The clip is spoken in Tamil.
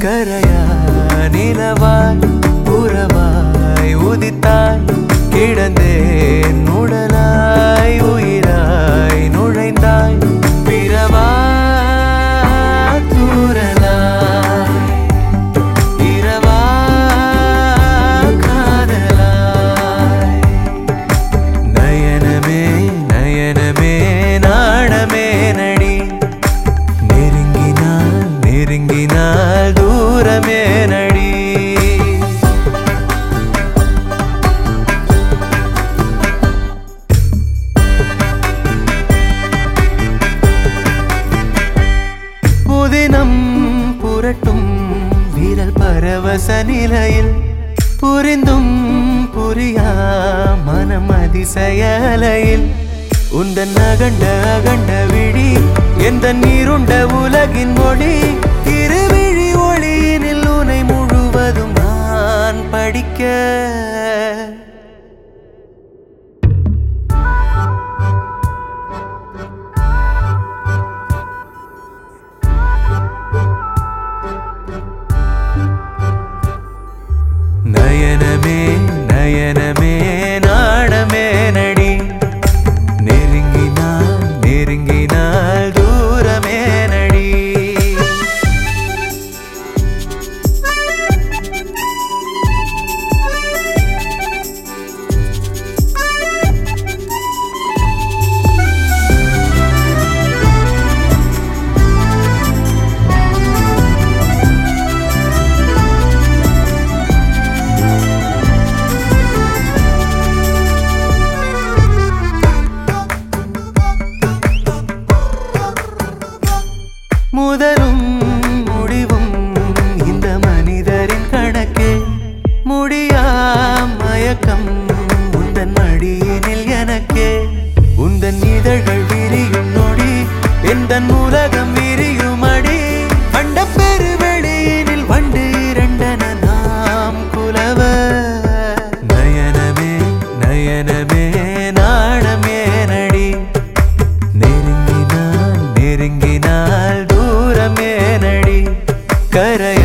கரையா நிலவாய் உறவாய் உதித்தாய் கிடந்தேன் உடலாய் உயிராய் நுழைந்தாய் பிறவா தூரலாய் இரவா காதலாய் நயனமே நயனமே நாணமே நடி நெருங்கினால் நெருங்கினால் தூரமே நடி புதினம் புரட்டும் விரல் பரவச நிலையில் புரிந்தும் புரியா மனம் அதிசயலையில் உந்தன் அகண்ட அகண்ட விழி எந்த நீருண்ட உலகின் மொழி திருவிழி ஒளியினில் உனை முழுவதும் நான் படிக்க நயனமே நயனமே நாணமே நடி நெருங்கினால் நெருங்கினால் தூரமே நடி முதலும் முடிவும் இந்த மனிதரின் கணக்கே முடியா மயக்கம் உந்தன் மடியினில் எனக்கே உந்தன் இதழ்கள் விரியும் நொடி எந்தன் உலகம் விரியும் அடி அண்ட பெருவெளியினில் வண்டு இரண்டன நாம் குலவ நயனமே நயனமே நாணமே நடி நெருங்கினால் நெருங்கினால் தூரமே நடி கரைய